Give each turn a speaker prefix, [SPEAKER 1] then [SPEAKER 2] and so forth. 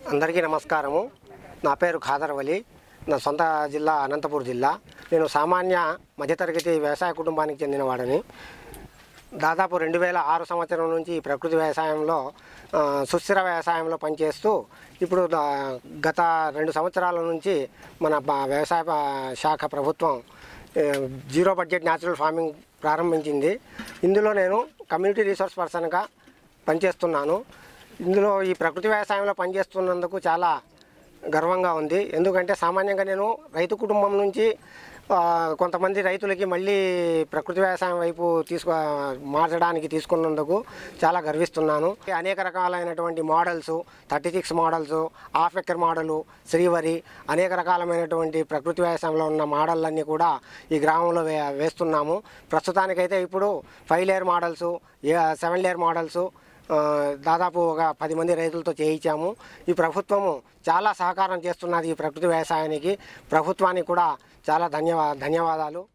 [SPEAKER 1] అందరికీ నమస్కారము నా పేరు ఖాదర్వలి నా సొంత జిల్లా అనంతపూర్ జిల్లా నేను సామాన్య మధ్యతరగతి వ్యవసాయ కుటుంబానికి చెందినవాడని దాదాపు రెండు వేల ఆరు సంవత్సరం నుంచి ఈ ప్రకృతి వ్యవసాయంలో ఆ, సుస్థిర వ్యవసాయంలో పనిచేస్తూ ఇప్పుడు దా- గత రెండు సంవత్సరాల నుంచి మన బ- వ్యవసాయ ప- శాఖ ప్రభుత్వం ఏ, జీరో బడ్జెట్ న్యాచురల్ ఫార్మింగ్ ప్రారంభించింది ఇందులో నేను కమ్యూనిటీ రీసోర్స్ పర్సన్గా పనిచేస్తున్నాను ఇందులో ఈ ప్రకృతి వ్యవసాయంలో పనిచేస్తున్నందుకు చాలా గర్వంగా ఉంది ఎందుకంటే సామాన్యంగా నేను రైతు కుటుంబం నుంచి ఆ, కొంతమంది రైతులకి మళ్ళీ ప్రకృతి వ్యవసాయం వైపు తీసుకు మార్చడానికి తీసుకున్నందుకు చాలా గర్విస్తున్నాను అనేక రకాలైనటువంటి models thirty six models half acre model శ్రీవరి అనేక రకాలమైనటువంటి ప్రకృతి వ్యవసాయంలో ఉన్న మోడళ్ళన్నీ కూడా ఈ గ్రామంలో వే వేస్తున్నాము ప్రస్తుతానికైతే ఇప్పుడు five layer models seven layer models ఆ, దాదాపు ఒక పది మంది రైతులతో చేయించాము ఈ ప్రభుత్వము చాలా సహకారం చేస్తున్నది ఈ ప్రకృతి వ్యవసాయానికి ప్రభుత్వానికి కూడా చాలా ధన్యవా ధన్యవాదాలు